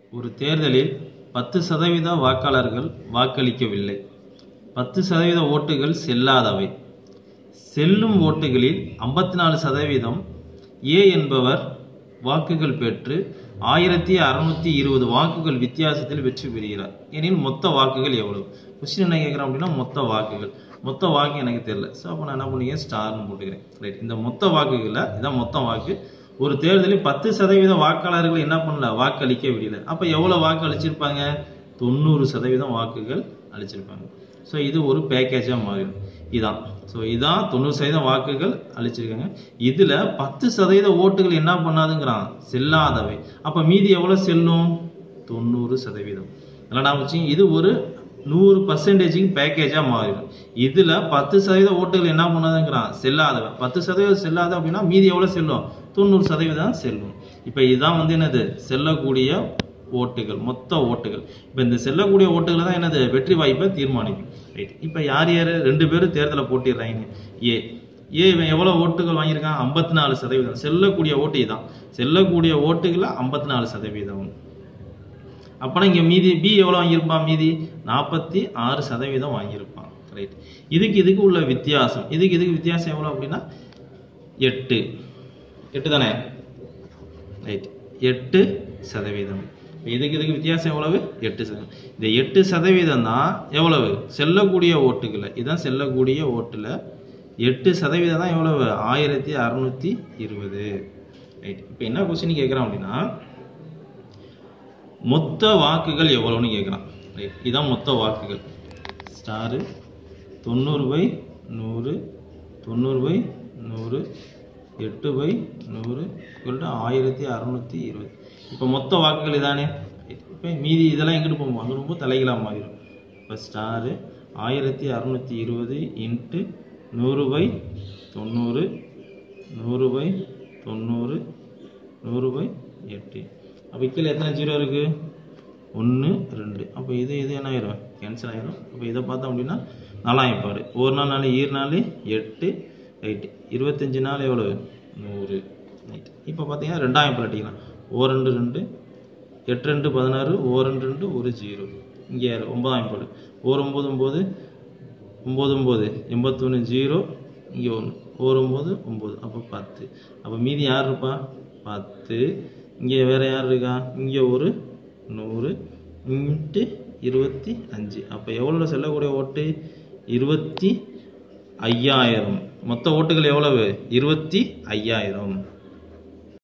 ஒரு தேர்தலில் பத்து சதவீத வாக்காளர்கள் வாக்களிக்கவில்லை பத்து சதவீத ஓட்டுகள் செல்லாதவை செல்லும் ஓட்டுகளில் ஐம்பத்தி நாலு சதவீதம் ஏ என்பவர் வாக்குகள் பெற்று ஆயிரத்தி அறுநூத்தி இருபது வாக்குகள் வித்தியாசத்தில் வெற்றி பெறுகிறார் எனில் மொத்த வாக்குகள் எவ்வளவு கொஸ்டின் என்ன கேட்குறேன் அப்படின்னா மொத்த வாக்குகள் மொத்த வாக்கு எனக்கு தெரியல ஸோ அப்போ நான் என்ன பண்ணிக்கிறேன் ஸ்டார்னு போட்டுக்கிறேன் ரைட் இந்த மொத்த வாக்குகளில் இதான் மொத்த வாக்கு ஒரு தேர்தலில் பத்து சதவீத வாக்காளர்கள் என்ன பண்ணல வாக்களிக்க விடல அப்போ எவ்வளோ வாக்கு அளிச்சிருப்பாங்க தொண்ணூறு சதவீதம் வாக்குகள் அளிச்சிருப்பாங்க ஸோ இது ஒரு பேக்கேஜாக மாறிடும் இதான் ஸோ இதான் தொண்ணூறு சதவீதம் வாக்குகள் அளிச்சிருக்காங்க இதில் பத்து சதவீத ஓட்டுகள் என்ன பண்ணாதுங்கிறான் செல்லாதவை அப்போ மீதி எவ்வளோ செல்லும் தொண்ணூறு சதவீதம் இல்லைனா வச்சு இது ஒரு நூறு பர்சன்டேஜுக்கு பேக்கேஜாக மாறிடும் இதில் பத்து சதவீத ஓட்டுகள் என்ன பண்ணாதுங்கிறான் செல்லாதவன் பத்து சதவீதம் செல்லாத அப்படின்னா மீதி எவ்வளோ செல்லும் தொண்ணூறு சதவீதம் செல்லும் இப்போ இதுதான் வந்து என்னது செல்லக்கூடிய ஓட்டுகள் மொத்த ஓட்டுகள் இப்போ இந்த செல்லக்கூடிய ஓட்டுகள் தான் என்னது வெற்றி வாய்ப்பை தீர்மானிக்கும் ரைட் இப்போ யார் யார் ரெண்டு பேரும் தேர்தலை போட்டிடுறாங்க ஏ ஏ இவன் எவ்வளோ ஓட்டுகள் வாங்கியிருக்கான் ஐம்பத்தி நாலு சதவீதம் செல்லக்கூடிய ஓட்டு இதான் செல்லக்கூடிய ஓட்டுகளில் ஐம்பத்தி நாலு சதவீதம் அப்போனா இங்கே மீதி பி எவ்வளோ வாங்கியிருப்பான் மீதி நாற்பத்தி ஆறு சதவீதம் வாங்கியிருப்பான் ரைட் இதுக்கு இதுக்கு உள்ள வித்தியாசம் இதுக்கு இதுக்கு வித்தியாசம் எவ்வளோ அப்படின்னா எட்டு எட்டு தானே ரைட் எட்டு சதவீதம் இதுக்கு இதுக்கு வித்தியாசம் எவ்வளவு எட்டு சதவீதம் இந்த எட்டு சதவீதம் தான் எவ்வளவு செல்லக்கூடிய ஓட்டுகளை இதான் செல்லக்கூடிய ஓட்டுல எட்டு சதவீதம் தான் எவ்வளவு ஆயிரத்தி அறுநூத்தி இருபது ரைட் இப்போ என்ன கொஸ்டின் கேட்குறான் அப்படின்னா மொத்த வாக்குகள் எவ்வளோன்னு கேட்குறான் ரைட் இதான் மொத்த வாக்குகள் ஸ்டாரு தொண்ணூறு பை நூறு தொண்ணூறு பை நூறு எட்டு பை நூறு சொல்லிட்டு ஆயிரத்தி அறநூற்றி இருபது இப்போ மொத்த வாக்குகள் இதானே இப்போ மீதி இதெல்லாம் எங்கிட்டு போகும் அங்கே ரொம்ப தலைகளாக மாறிடும் இப்போ ஸ்டாரு ஆயிரத்தி அறநூற்றி இருபது இன்ட்டு நூறு பை தொண்ணூறு நூறு பை தொண்ணூறு நூறு பை எட்டு அப்போ கீழே எத்தனை ஜீரோ இருக்குது ஒன்று ரெண்டு அப்போ இது இது என்ன ஆயிரும் கேன்சல் ஆயிரும் அப்போ இதை பார்த்தோம் அப்படின்னா நாலாயிரம் பாரு ஒரு நாள் நாலு ஈர் நாலு எட்டு ரைட்டு இருபத்தஞ்சி நாள் எவ்வளோ நூறு ரைட் இப்போ பார்த்தீங்கன்னா ரெண்டாயிரம் பரட்டிக்கலாம் ஓ ரெண்டு ரெண்டு எட்டு ரெண்டு பதினாறு ஓ ரெண்டு ரெண்டு ஒரு ஜீரோ இங்கே ஒன்பதாயிரம் பாடு ஓர் ஒம்பது ஒம்பது ஒம்பது ஒம்பது எண்பத்தொன்று ஜீரோ இங்கே ஒன்று ஓர் ஒம்பது ஒம்பது அப்போ பத்து அப்போ மீதி யார் இருப்பா பத்து இங்கே வேறு யார் இருக்கா இங்கே ஒரு நூறு இன்ட்டு இருபத்தி அஞ்சு அப்போ எவ்வளோ செல்லக்கூடிய ஓட்டு இருபத்தி ஐயாயிரம் மொத்த ஓட்டுகள் எவ்வளவு இருபத்தி ஐயாயிரம்